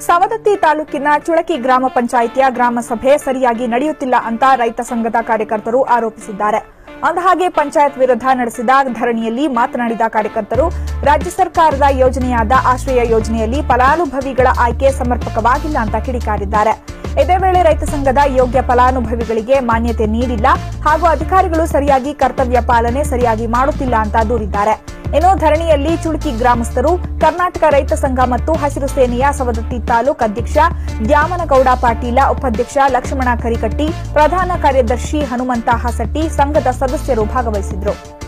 ಸವದತ್ತಿ ತಾಲೂಕಿನ ಚುಳಕಿ ಗ್ರಾಮ ಪಂಚಾಯಿತಿಯ ಗ್ರಾಮ ಸಭೆ ಸರಿಯಾಗಿ ನಡೆಯುತ್ತಿಲ್ಲ ಅಂತ ರೈತ ಸಂಘದ ಕಾರ್ಯಕರ್ತರು ಆರೋಪಿಸಿದ್ದಾರೆ ಅಂದಹಾಗೆ ಪಂಚಾಯತ್ ವಿರುದ್ಧ ನಡೆಸಿದ ಧರಣಿಯಲ್ಲಿ ಮಾತನಾಡಿದ ಕಾರ್ಯಕರ್ತರು ರಾಜ್ಯ ಸರ್ಕಾರದ ಯೋಜನೆಯಾದ ಆಶ್ರಯ ಯೋಜನೆಯಲ್ಲಿ ಫಲಾನುಭವಿಗಳ ಆಯ್ಕೆ ಸಮರ್ಪಕವಾಗಿಲ್ಲ ಅಂತ ಕಿಡಿಕಾರಿದ್ದಾರೆ ಇದೇ ವೇಳೆ ರೈತ ಸಂಘದ ಯೋಗ್ಯ ಫಲಾನುಭವಿಗಳಿಗೆ ಮಾನ್ಯತೆ ನೀಡಿಲ್ಲ ಹಾಗೂ ಅಧಿಕಾರಿಗಳು ಸರಿಯಾಗಿ ಕರ್ತವ್ಯ ಪಾಲನೆ ಸರಿಯಾಗಿ ಮಾಡುತ್ತಿಲ್ಲ ಅಂತ ದೂರಿದ್ದಾರೆ ಇನ್ನು ಧರಣಿಯಲ್ಲಿ ಚುಳುಕಿ ಗ್ರಾಮಸ್ಥರು ಕರ್ನಾಟಕ ರೈತ ಸಂಘ ಮತ್ತು ಹಸಿರು ಸೇನೆಯ ಸವದತ್ತಿ ತಾಲೂಕ್ ಅಧ್ಯಕ್ಷ ದ್ಯಾಮನಗೌಡ ಪಾಟೀಲ ಉಪಾಧ್ಯಕ್ಷ ಲಕ್ಷ್ಮಣ ಕರಿಕಟ್ಟಿ ಪ್ರಧಾನ ಕಾರ್ಯದರ್ಶಿ ಹನುಮಂತ ಹಾಸಟ್ಟಿ ಸಂಘದ ಸದಸ್ಯರು ಭಾಗವಹಿಸಿದ್ರು